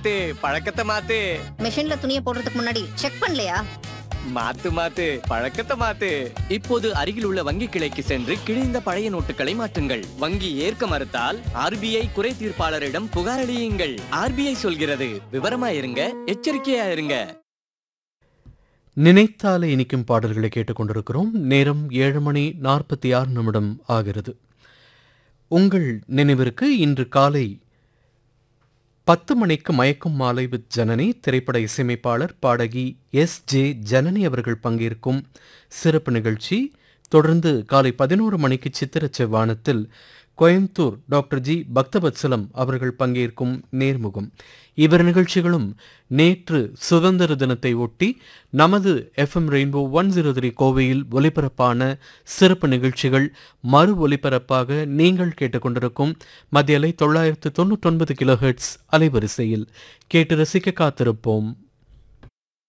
மாத்து பழக்கத்தை மாத்து மிஷின்ல துணியை போடுறதுக்கு முன்னாடி செக் பண்ணலையா மாத்து மாத்து பழக்கத்தை மாத்து இப்போது அருகில் உள்ள வங்கி கிளைக்கு சென்று கிழிந்த பழைய நோட்டுகளை மாற்றுங்கள் வங்கி ஏற்க மறுத்தால் ஆர்பிஐ குறை தீர்ப்பாளரிடம் புகார் அளியுங்கள் ஆர்பிஐ சொல்கிறது விவரமா இருங்க எச்சரிக்கையா இருங்க நினைத்தாலே இனிக்கும் பாடல்களை கேட்டுக்கொண்டிருக்கிறோம் நேரம் ஏழு மணி நாற்பத்தி ஆறு நிமிடம் ஆகிறது உங்கள் நினைவிற்கு இன்று காலை பத்து மணிக்கு மயக்கும் மாலை வித் ஜனனி திரைப்பட இசையமைப்பாளர் பாடகி எஸ் ஜே ஜனனி அவர்கள் பங்கேற்கும் சிறப்பு நிகழ்ச்சி தொடர்ந்து காலை பதினோரு மணிக்கு சித்திர செவ்வானத்தில் கோயம்புத்தூர் டாக்டர் ஜி பக்தவத்சலம் அவர்கள் பங்கேற்கும் நேர்முகம் இவர் நிகழ்ச்சிகளும் நேற்று சுதந்திர தினத்தை ஒட்டி நமது FM rainbow one zero three கோவையில் ஒலிபரப்பான சிறப்பு நிகழ்ச்சிகள் மறு ஒலிபரப்பாக நீங்கள் கேட்டுக்கொண்டிருக்கும் மத்திய அலை தொள்ளாயிரத்து தொண்ணூற்றொன்பது கிலோஹெர்ட்ஸ் அலைவரிசையில் கேட்டு ரசிக்க காத்திருப்போம்